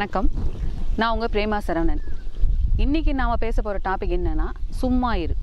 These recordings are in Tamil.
வணக்கம் நான் உங்கள் பிரேமா சரவணன் இன்றைக்கி நாம் பேச போகிற டாபிக் என்னென்னா சும்மா இரு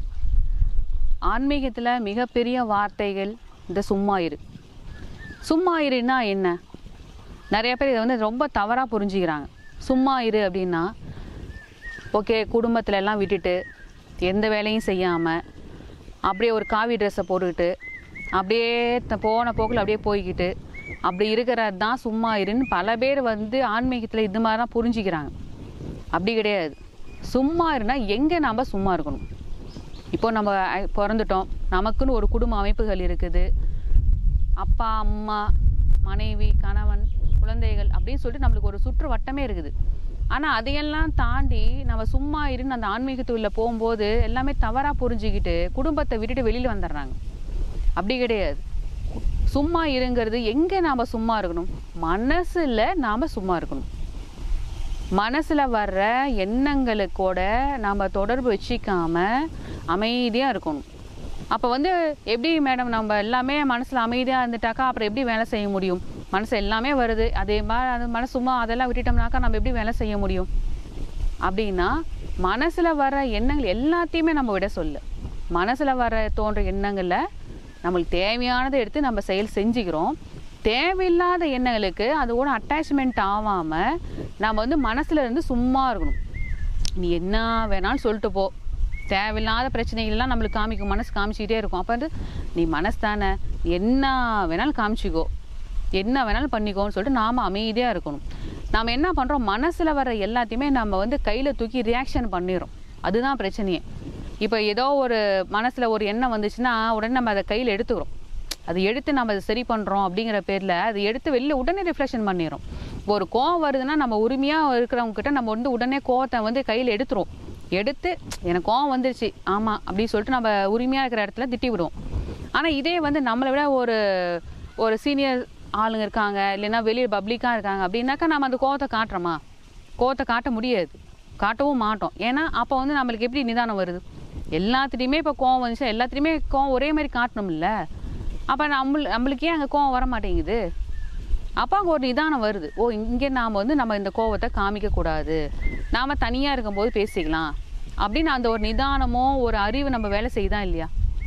ஆன்மீகத்தில் மிகப்பெரிய வார்த்தைகள் இந்த சும்மா இரு சும்மா இருன்னா என்ன நிறைய பேர் இதை வந்து ரொம்ப தவறாக புரிஞ்சுக்கிறாங்க சும்மா இரு அப்படின்னா ஓகே குடும்பத்துல எல்லாம் விட்டுட்டு எந்த வேலையும் செய்யாமல் அப்படியே ஒரு காவி ட்ரெஸ்ஸை போட்டுக்கிட்டு அப்படியே த- போன போக்கில் அப்படியே போய்கிட்டு அப்படி இருக்கிறது தான் சும்மா இருன்னு பல பேர் வந்து ஆன்மீகத்தில் இது மாதிரி தான் புரிஞ்சுக்கிறாங்க அப்படி கிடையாது சும்மா இருனா எங்கே நாம் சும்மா இருக்கணும் இப்போ நம்ம அஹ், பிறந்துட்டோம் நமக்குன்னு ஒரு குடும்ப அமைப்புகள் இருக்குது அப்பா அம்மா மனைவி கணவன் குழந்தைகள் அப்படின்னு சொல்லிட்டு நம்மளுக்கு ஒரு சுற்று வட்டமே இருக்குது ஆனால் அதையெல்லாம் தாண்டி நம்ம சும்மா இருந்து அந்த ஆன்மீகத்துள்ள போகும்போது எல்லாமே தவறாக புரிஞ்சுக்கிட்டு குடும்பத்தை விட்டுட்டு வெளியில் வந்துடுறாங்க அப்படி கிடையாது சும்மா இருங்கிறது எங்கே நாம் சும்மா இருக்கணும் மனசில் நாம் சும்மா இருக்கணும் மனசில் வர்ற எண்ணங்களுக்கூட நாம் தொடர்பு வச்சிக்காம அமைதியாக இருக்கணும் அப்போ வந்து எப்படி மேடம் நம்ம எல்லாமே மனசில் அமைதியாக இருந்துட்டாக்கா அப்புறம் எப்படி வேலை செய்ய முடியும் மனசு எல்லாமே வருது அதே மாதிரி அது மனசு சும்மா அதெல்லாம் விட்டுட்டோம்னாக்கா நம்ம எப்படி வேலை செய்ய முடியும் அப்படின்னா மனசில் வர எண்ணங்கள் எல்லாத்தையுமே நம்ம விட சொல்ல மனசில் வர தோன்ற எண்ணங்களை நம்மளுக்கு தேவையானதை எடுத்து நம்ம செயல் செஞ்சுக்கிறோம் தேவையில்லாத எண்ணங்களுக்கு அதோட அட்டாச்மெண்ட் ஆகாமல் நம்ம வந்து மனசுல இருந்து சும்மா இருக்கணும் நீ என்ன வேணாலும் சொல்லிட்டு போ தேவையில்லாத பிரச்சனைகள்லாம் நம்மளுக்கு காமிக்கும் மனசு காமிச்சிக்கிட்டே இருக்கும் அப்போ வந்து நீ மனசு தானே என்ன வேணாலும் காமிச்சிக்கோ என்ன வேணாலும் பண்ணிக்கோன்னு சொல்லிட்டு நாம் அமைதியாக இருக்கணும் நாம் என்ன பண்ணுறோம் மனசில் வர எல்லாத்தையுமே நம்ம வந்து கையில் தூக்கி ரியாக்ஷன் பண்ணிடுறோம் அதுதான் பிரச்சனையே இப்போ ஏதோ ஒரு மனசில் ஒரு எண்ணம் வந்துச்சுன்னா உடனே நம்ம அதை கையில் எடுத்துக்கிறோம் அது எடுத்து நம்ம அதை சரி பண்ணுறோம் அப்படிங்கிற பேரில் அது எடுத்து வெளியில் உடனே ரிஃப்ளெக்ஷன் பண்ணிடுறோம் இப்போ ஒரு கோவம் வருதுன்னா நம்ம உரிமையாக இருக்கிறவங்க கிட்ட நம்ம வந்து உடனே கோவத்தை வந்து கையில் எடுத்துருவோம் எடுத்து எனக்கு கோவம் வந்துருச்சு ஆமாம் அப்படின்னு சொல்லிட்டு நம்ம உரிமையாக இருக்கிற இடத்துல திட்டி விடுவோம் ஆனால் இதே வந்து நம்மளை விட ஒரு ஒரு சீனியர் ஆளுங்க இருக்காங்க இல்லைன்னா வெளியே பப்ளிக்காக இருக்காங்க அப்படின்னாக்கா நம்ம அந்த கோவத்தை காட்டுறோமா கோவத்தை காட்ட முடியாது காட்டவும் மாட்டோம் ஏன்னா அப்போ வந்து நம்மளுக்கு எப்படி நிதானம் வருது எல்லாத்துலேயுமே இப்போ கோவம் வந்துச்சுன்னா எல்லாத்துலேயுமே கோவம் ஒரே மாதிரி காட்டணும்ல அப்போ நம்ம நம்மளுக்கே அங்கே கோவம் வர மாட்டேங்குது அப்போ அங்கே ஒரு நிதானம் வருது ஓ இங்கே நாம் வந்து நம்ம இந்த கோவத்தை காமிக்கக்கூடாது நாம் தனியாக இருக்கும்போது பேசிக்கலாம் அப்படின்னு அந்த ஒரு நிதானமோ ஒரு அறிவு நம்ம வேலை செய்யுதா இல்லையா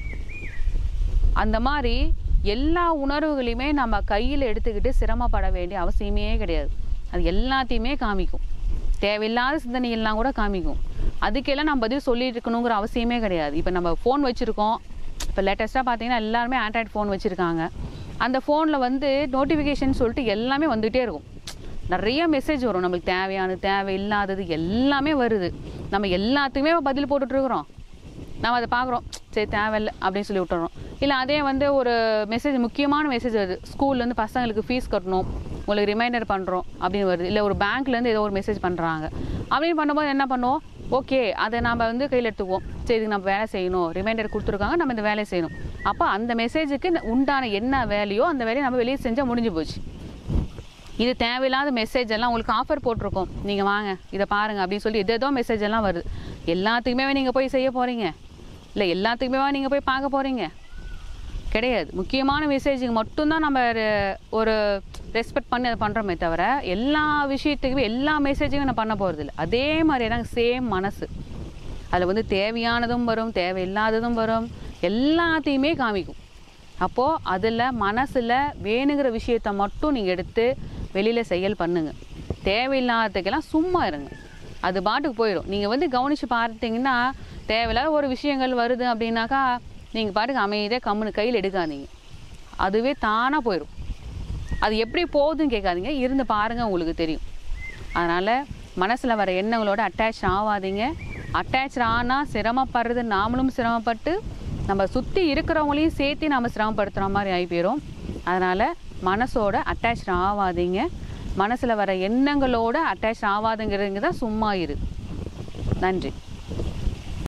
அந்த மாதிரி எல்லா உணர்வுகளையுமே நம்ம கையில் எடுத்துக்கிட்டு சிரமப்பட வேண்டிய அவசியமே கிடையாது அது எல்லாத்தையுமே காமிக்கும் தேவையில்லாத சிந்தனைகள்லாம் கூட காமிக்கும் அதுக்கெல்லாம் நம்ம பதில் சொல்லிட்டு இருக்கணுங்கிற அவசியமே கிடையாது இப்போ நம்ம ஃபோன் வச்சுருக்கோம் இப்போ லேட்டஸ்ட்டாக பார்த்தீங்கன்னா எல்லாருமே ஆண்ட்ராய்ட் ஃபோன் வச்சுருக்காங்க அந்த ஃபோனில் வந்து நோட்டிஃபிகேஷன் சொல்லிட்டு எல்லாமே வந்துகிட்டே இருக்கும் நிறைய மெசேஜ் வரும் நம்மளுக்கு தேவையானது தேவையில்லாதது எல்லாமே வருது நம்ம எல்லாத்துக்குமே பதில் போட்டுட்ருக்குறோம் நம்ம அதை பார்க்குறோம் சரி தேவையில்லை அப்படின்னு சொல்லி விட்டுறோம் இல்லை அதே வந்து ஒரு மெசேஜ் முக்கியமான மெசேஜ் வருது ஸ்கூல்லேருந்து பசங்களுக்கு ஃபீஸ் கட்டணும் உங்களுக்கு ரிமைண்டர் பண்ணுறோம் அப்படின்னு வருது இல்லை ஒரு பேங்க்லேருந்து ஏதோ ஒரு மெசேஜ் பண்ணுறாங்க அப்படின்னு பண்ணும்போது என்ன பண்ணுவோம் ஓகே அதை நம்ம வந்து கையில் எடுத்துக்குவோம் சரி இதுக்கு நம்ம வேலை செய்யணும் ரிமைண்டர் கொடுத்துருக்காங்க நம்ம இந்த வேலையை செய்யணும் அப்போ அந்த மெசேஜுக்கு உண்டான என்ன வேலையோ அந்த வேலையை நம்ம வெளியே செஞ்சால் முடிஞ்சு போச்சு இது தேவையில்லாத மெசேஜ் எல்லாம் உங்களுக்கு ஆஃபர் போட்டிருக்கோம் நீங்கள் வாங்க இதை பாருங்க அப்படின்னு சொல்லி எதேதோ மெசேஜ் எல்லாம் வருது எல்லாத்துக்குமே நீங்கள் போய் செய்ய போகிறீங்க இல்லை எல்லாத்துக்குமே நீங்கள் போய் பார்க்க போகிறீங்க கிடையாது முக்கியமான மெசேஜுக்கு மட்டும்தான் நம்ம ஒரு- ஒரு ரெஸ்பெக்ட் பண்ணி அதை பண்ணுறோமே தவிர எல்லா விஷயத்துக்குமே எல்லா மெசேஜையும் நான் பண்ண போகிறது இல்லை அதே மாதிரி தான் சேம் மனசு அதில் வந்து தேவையானதும் வரும் தேவையில்லாததும் வரும் எல்லாத்தையுமே காமிக்கும் அப்போது அதில் மனசில் வேணுங்கிற விஷயத்த மட்டும் நீங்கள் எடுத்து வெளியில் செயல் பண்ணுங்க தேவையில்லாததுக்கெல்லாம் சும்மா இருங்க அது பாட்டுக்கு போயிடும் நீங்கள் வந்து கவனித்து பார்த்தீங்கன்னா தேவையில்லாத ஒரு விஷயங்கள் வருது அப்படின்னாக்கா நீங்கள் பாட்டுக்கு அமைதியாக கம்முன்னு கையில் எடுக்காதீங்க அதுவே தானாக போயிடும் அது எப்படி போகுதுன்னு கேட்காதீங்க இருந்து பாருங்கள் உங்களுக்கு தெரியும் அதனால் மனசில் வர எண்ணங்களோட அட்டாச் ஆகாதீங்க அட்டாச் ஆனால் சிரமப்படுறது நாமளும் சிரமப்பட்டு நம்ம சுற்றி இருக்கிறவங்களையும் சேர்த்து நம்ம சிரமப்படுத்துகிற மாதிரி ஆகி போயிடும் அதனால் மனசோட அட்டாச் ஆகாதீங்க மனசில் வர எண்ணங்களோட அட்டாச் ஆகாதுங்கிறதுங்க தான் சும்மா இரு நன்றி